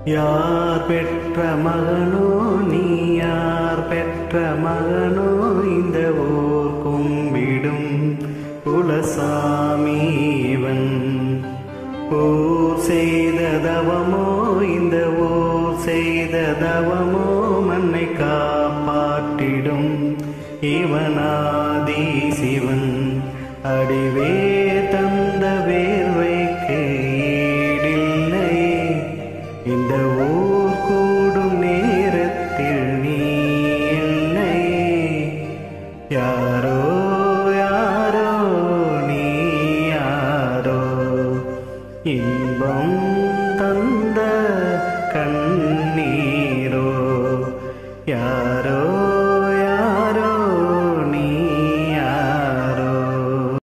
யார் பெற்ற மகனோ நீ யார் பெற்ற மகனோ இந்த ஊர் கும்பிடும் குலசாமி இவன் ஊர் செய்த தவமோ இந்த ஊர் செய்த தவமோ மண்ணை காப்பாற்றிடும் இவனாதி சிவன் அடிவே தந்த வேர்வைக்கு ஈடில்லை இந்த ஊர் கூடும் நேரத்தில் நீ இல்லை யாரோ யாரோ நீ யாரோ இன்பம் தந்த கண்ணீரோ யாரோ